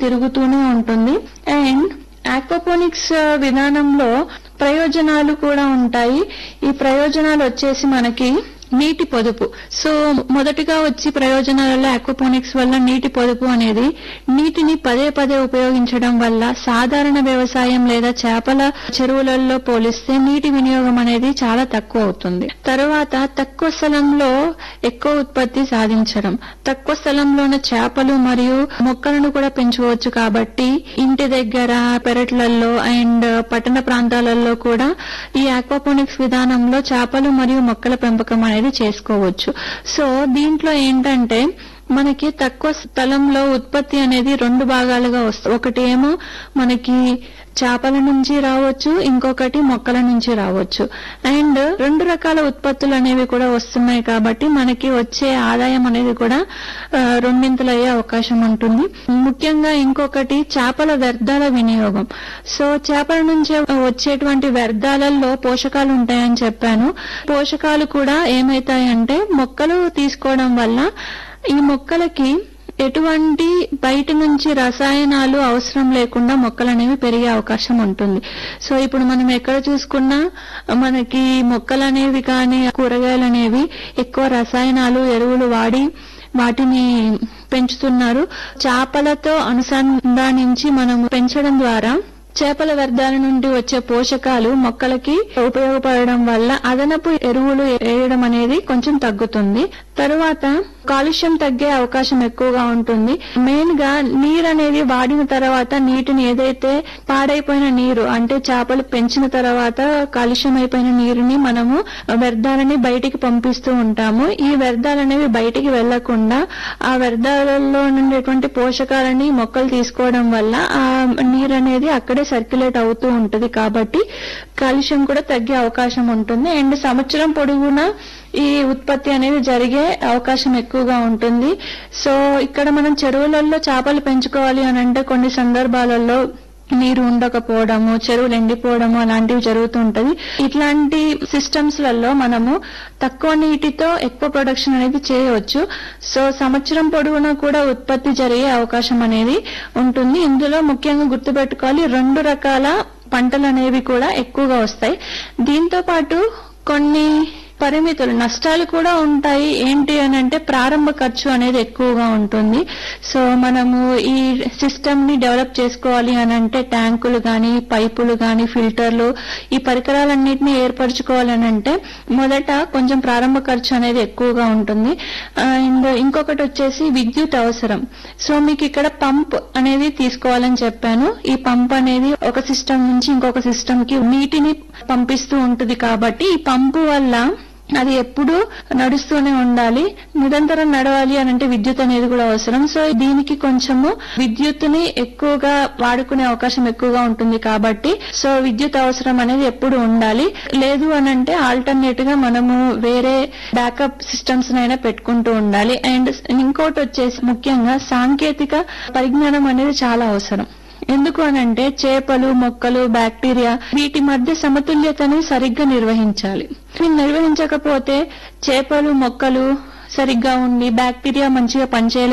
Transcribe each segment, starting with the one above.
తిరుగుతూనే ఉంటుంది and aquaponics విధానంలో ప్రయోజనాలు కూడా ఉంటాయి ఈ ప్రయోజనాలు వచ్చేసి మనకి నీటి పొదుపు సో మొదటిగా వచ్చి ప్రయోజనాలలో ఆక్వాపోనిక్స్ వల్ల నీటి పొదుపు అనేది నీటిని పదే పదే ఉపయోగించడం వల్ల సాధారణ వ్యవసాయం లేదా చేపల చెరువులలో పోలిస్తే నీటి వినియోగం అనేది చాలా తక్కువ అవుతుంది తరువాత తక్కువ స్థలంలో ఎక్కువ ఉత్పత్తి సాధించడం తక్కువ స్థలంలోనే చేపలు మరియు మొక్కలను కూడా పెంచుకోవచ్చు కాబట్టి ఇంటి దగ్గర పెరట్లలో అండ్ పట్టణ ప్రాంతాలలో కూడా ఈ ఆక్వాపోనిక్స్ విధానంలో చేపలు మరియు మొక్కల పెంపకం అనేది చేసుకోవచ్చు సో దీంట్లో ఏంటంటే మనకి తక్కువ స్థలంలో ఉత్పత్తి అనేది రెండు భాగాలుగా వస్తుంది ఒకటి ఏమో మనకి చేపల నుంచి రావచ్చు ఇంకొకటి మొక్కల నుంచి రావచ్చు అండ్ రెండు రకాల ఉత్పత్తులు అనేవి కూడా వస్తున్నాయి కాబట్టి మనకి వచ్చే ఆదాయం అనేది కూడా ఆ, రెండింతలు అయ్యే అవకాశం ఉంటుంది ముఖ్యంగా ఇంకొకటి చేపల వ్యర్థాల వినియోగం సో చేపల నుంచి వచ్చేటువంటి వ్యర్థాలలో పోషకాలు ఉంటాయని చెప్పాను పోషకాలు కూడా ఏమైతాయంటే మొక్కలు తీసుకోవడం వల్ల ఈ మొక్కలకి ఎటువంటి బయట నుంచి రసాయనాలు అవసరం లేకుండా మొక్కలు అనేవి పెరిగే అవకాశం ఉంటుంది సో ఇప్పుడు మనం ఎక్కడ చూసుకున్నా మనకి మొక్కలు అనేవి కానీ కూరగాయలు అనేవి ఎక్కువ రసాయనాలు ఎరువులు వాడి వాటిని పెంచుతున్నారు చేపలతో అనుసంధానించి మనం పెంచడం ద్వారా చేపల వ్యర్థాల నుండి వచ్చే పోషకాలు మొక్కలకి ఉపయోగపడడం వల్ల అదనపు ఎరువులు వేయడం అనేది కొంచెం తగ్గుతుంది తరువాత కాలుష్యం తగ్గే అవకాశం ఎక్కువగా ఉంటుంది మెయిన్ గా నీరు అనేది వాడిన తర్వాత నీటిని ఏదైతే పాడైపోయిన నీరు అంటే చేపలు పెంచిన తర్వాత కాలుష్యం అయిపోయిన నీరుని మనము వ్యర్థాలని బయటికి పంపిస్తూ ఉంటాము ఈ వ్యర్థాలు అనేవి బయటికి వెళ్లకుండా ఆ వ్యర్థాలలో ఉండేటువంటి పోషకాలని మొక్కలు తీసుకోవడం వల్ల ఆ నీరు అనేది అక్కడే సర్క్యులేట్ అవుతూ ఉంటది కాబట్టి కాలుష్యం కూడా తగ్గే అవకాశం ఉంటుంది అండ్ సంవత్సరం పొడుగునా ఈ ఉత్పత్తి అనేది జరిగే అవకాశం ఎక్కువగా ఉంటుంది సో ఇక్కడ మనం చెరువులలో చేపలు పెంచుకోవాలి అని అంటే కొన్ని సందర్భాలలో నీరు ఉండకపోవడము చెరువులు ఎండిపోవడము అలాంటివి జరుగుతూ ఉంటది ఇట్లాంటి సిస్టమ్స్ లలో మనము తక్కువ నీటితో ఎక్కువ ప్రొడక్షన్ అనేది చేయవచ్చు సో సంవత్సరం పొడవునా కూడా ఉత్పత్తి జరిగే అవకాశం అనేది ఉంటుంది ఇందులో ముఖ్యంగా గుర్తుపెట్టుకోవాలి రెండు రకాల పంటలు అనేవి కూడా ఎక్కువగా వస్తాయి దీంతో పాటు కొన్ని పరిమితులు నష్టాలు కూడా ఉంటాయి ఏంటి అని అంటే ప్రారంభ ఖర్చు అనేది ఎక్కువగా ఉంటుంది సో మనము ఈ సిస్టమ్ ని డెవలప్ చేసుకోవాలి అని అంటే ట్యాంకులు గాని పైపులు గాని ఫిల్టర్లు ఈ పరికరాలన్నింటినీ ఏర్పరచుకోవాలి అని అంటే మొదట కొంచెం ప్రారంభ ఖర్చు అనేది ఎక్కువగా ఉంటుంది అండ్ ఇంకొకటి వచ్చేసి విద్యుత్ అవసరం సో మీకు ఇక్కడ పంప్ అనేది తీసుకోవాలని చెప్పాను ఈ పంప్ అనేది ఒక సిస్టమ్ నుంచి ఇంకొక సిస్టమ్ కి నీటిని పంపిస్తూ ఉంటుంది కాబట్టి ఈ పంపు వల్ల అది ఎప్పుడు నడుస్తూనే ఉండాలి నిరంతరం నడవాలి అని అంటే విద్యుత్ అనేది కూడా అవసరం సో దీనికి కొంచెము విద్యుత్తుని ఎక్కువగా వాడుకునే అవకాశం ఎక్కువగా ఉంటుంది కాబట్టి సో విద్యుత్ అవసరం అనేది ఎప్పుడు ఉండాలి లేదు అని అంటే ఆల్టర్నేట్ గా మనము వేరే బ్యాకప్ సిస్టమ్స్ అయినా పెట్టుకుంటూ ఉండాలి అండ్ ఇంకోటి వచ్చేసి ముఖ్యంగా సాంకేతిక పరిజ్ఞానం అనేది చాలా అవసరం ఎందుకు అనంటే చేపలు మొక్కలు బ్యాక్టీరియా వీటి మధ్య సమతుల్యతని సరిగ్గా నిర్వహించాలి ఇవి నిర్వహించకపోతే చేపలు మొక్కలు సరిగ్గా ఉండి బ్యాక్టీరియా మంచిగా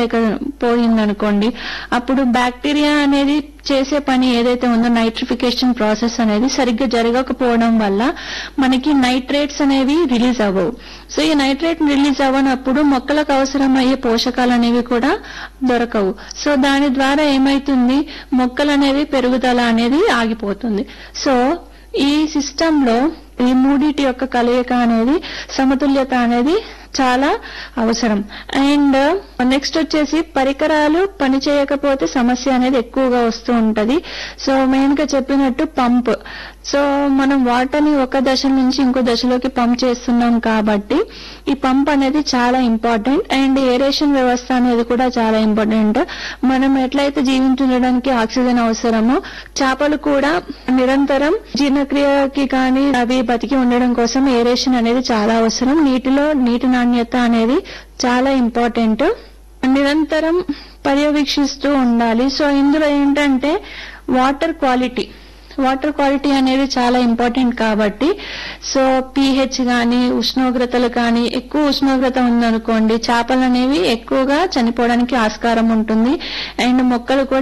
పనిచేయలేకపోయిందనుకోండి అప్పుడు బ్యాక్టీరియా అనేది చేసే పని ఏదైతే ఉందో నైట్రిఫికేషన్ ప్రాసెస్ అనేది సరిగ్గా జరగకపోవడం వల్ల మనకి నైట్రేట్స్ అనేవి రిలీజ్ అవ్వవు సో ఈ నైట్రేట్ రిలీజ్ అవ్వనప్పుడు మొక్కలకు అవసరమయ్యే పోషకాలు అనేవి కూడా దొరకవు సో దాని ద్వారా ఏమైతుంది మొక్కలు అనేవి పెరుగుదల అనేది ఆగిపోతుంది సో ఈ సిస్టమ్ లో ఈ మూడిటి యొక్క కలయిక అనేది సమతుల్యత అనేది చాలా అవసరం అండ్ నెక్స్ట్ వచ్చేసి పరికరాలు పని చేయకపోతే సమస్య అనేది ఎక్కువగా వస్తూ ఉంటది సో మెయిన్ గా చెప్పినట్టు పంప్ సో మనం వాటర్ ని ఒక దశ నుంచి ఇంకో దశలోకి పంప్ చేస్తున్నాం కాబట్టి ఈ పంప్ అనేది చాలా ఇంపార్టెంట్ అండ్ ఏరేషన్ వ్యవస్థ అనేది కూడా చాలా ఇంపార్టెంట్ మనం ఎట్లయితే జీవించడానికి ఆక్సిజన్ అవసరమో చేపలు కూడా నిరంతరం జీర్ణక్రియకి కానీ అవి బతికి ఉండడం కోసం ఏరేషన్ అనేది చాలా అవసరం నీటిలో నీటి నాణ్యత అనేది చాలా ఇంపార్టెంట్ నిరంతరం పర్యవేక్షిస్తూ ఉండాలి సో ఇందులో ఏంటంటే వాటర్ క్వాలిటీ వాటర్ క్వాలిటీ అనేది చాలా ఇంపార్టెంట్ కాబట్టి సో పీహెచ్ గాని ఉష్ణోగ్రతలు కానీ ఎక్కువ ఉష్ణోగ్రత ఉందనుకోండి చేపలు అనేవి ఎక్కువగా చనిపోవడానికి ఆస్కారం ఉంటుంది అండ్ మొక్కలు కూడా